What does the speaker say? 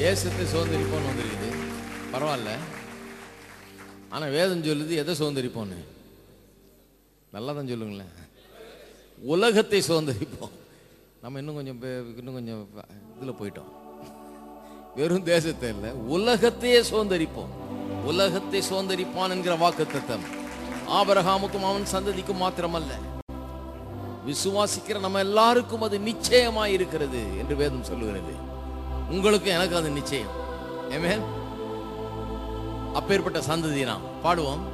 தேசத்தை சுதந்திரிப்போன்னு வந்திருக்குது பரவாயில்ல ஆனா வேதம் சொல்லுது எதை சுதந்திரிப்போன்னு நல்லா தான் சொல்லுங்களேன் உலகத்தை சுதந்திரிப்போம் நம்ம இன்னும் கொஞ்சம் பே- இன்னும் கொஞ்சம் இதில் போயிட்டோம் வெறும் தேசத்தை இல்லை உலகத்தையே சுதந்திரிப்போம் உலகத்தை சுதந்திரிப்பான் என்கிற வாக்கு தத்தம் ஆபரகாமுக்கும் அவன் சந்ததிக்கும் மாத்திரமல்ல விசுவாசிக்கிற நம்ம எல்லாருக்கும் அது நிச்சயமாய் இருக்கிறது என்று வேதம் சொல்லுகிறது உங்களுக்கு எனக்கு அது நிச்சயம் Amen? அப்பேற்பட்ட சந்ததி நாம் பாடுவோம்